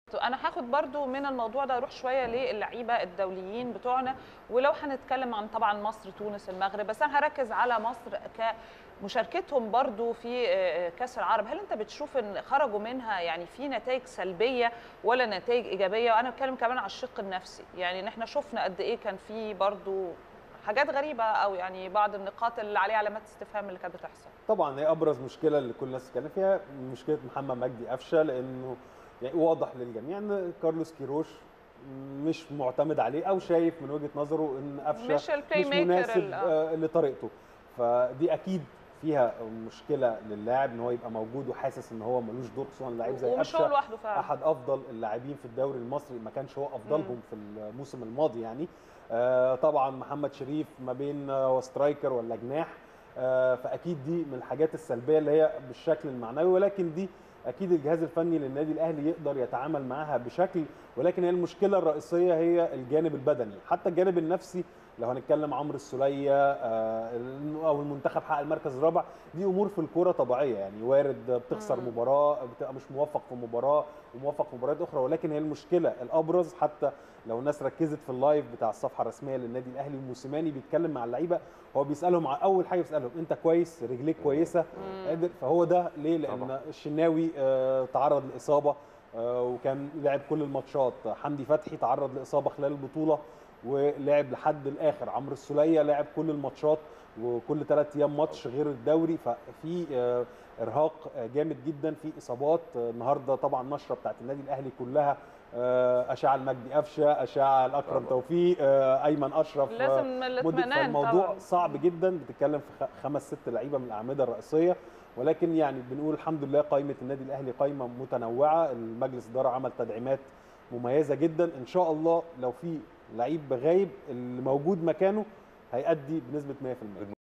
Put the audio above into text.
انا هاخد برضو من الموضوع ده اروح شويه للعيبه الدوليين بتوعنا ولو هنتكلم عن طبعا مصر تونس المغرب بس انا هركز على مصر كمشاركتهم برضو في كاس العرب هل انت بتشوف ان خرجوا منها يعني في نتائج سلبيه ولا نتائج ايجابيه وانا بتكلم كمان على الشق النفسي يعني ان احنا شفنا قد ايه كان في برضو حاجات غريبه او يعني بعض النقاط اللي عليها علامات استفهام اللي كانت بتحصل طبعا هي ابرز مشكله اللي كل الناس بتتكلم فيها مشكله محمد مجدي قفشه لانه يعني واضح للجميع ان كارلوس كيروش مش معتمد عليه او شايف من وجهه نظره ان قفشه مش, البلاي مش ميكر مناسب ال- آه، لطريقته فدي اكيد فيها مشكله للاعب ان هو يبقى موجود وحاسس ان هو ملوش دور خصوصا لعيب زي ومش هو قفشه لوحده فعلا احد افضل اللاعبين في الدوري المصري ما كانش هو افضلهم في الموسم الماضي يعني آه، طبعا محمد شريف ما بين آه، هو سترايكر ولا جناح آه، فاكيد دي من الحاجات السلبيه اللي هي بالشكل المعنوي ولكن دي اكيد الجهاز الفني للنادي الاهلي يقدر يتعامل معاها بشكل ولكن هي المشكله الرئيسيه هي الجانب البدني حتى الجانب النفسي لو هنتكلم عمرو السوليه آه، او المنتخب حقق المركز الرابع دي امور في الكوره طبيعيه يعني وارد بتخسر مم. مباراه بتبقى مش موفق في مباراه وموفق في مباريات اخرى ولكن هي المشكله الابرز حتى لو الناس ركزت في اللايف بتاع الصفحه الرسميه للنادي الاهلي وموسيماني بيتكلم مع اللعيبه هو بيسالهم على اول حاجه بيسالهم انت كويس رجليك كويسه قادر فهو ده ليه لان طبعا. الشناوي آه، تعرض لاصابه آه، وكان لعب كل الماتشات حمدي فتحي تعرض لاصابه خلال البطوله ولعب لحد الاخر عمرو السوليه لعب كل الماتشات وكل ثلاث ايام ماتش غير الدوري ففي آه، ارهاق آه، جامد جدا في اصابات آه، النهارده طبعا النشره بتاعت النادي الاهلي كلها آه، اشعه المجدي قفشه اشعه الاكرم طبعا. توفيق آه، ايمن اشرف آه، لازم مدة الاطمئنان فالموضوع طبعا صعب جدا بتتكلم في خ- خمس ست لعيبه من الاعمده الرئيسيه ولكن يعني بنقول الحمد لله قائمه النادي الاهلي قائمه متنوعه المجلس الاداره عمل تدعيمات مميزه جدا ان شاء الله لو في لعيب غايب اللي موجود مكانه هيأدي بنسبه 100%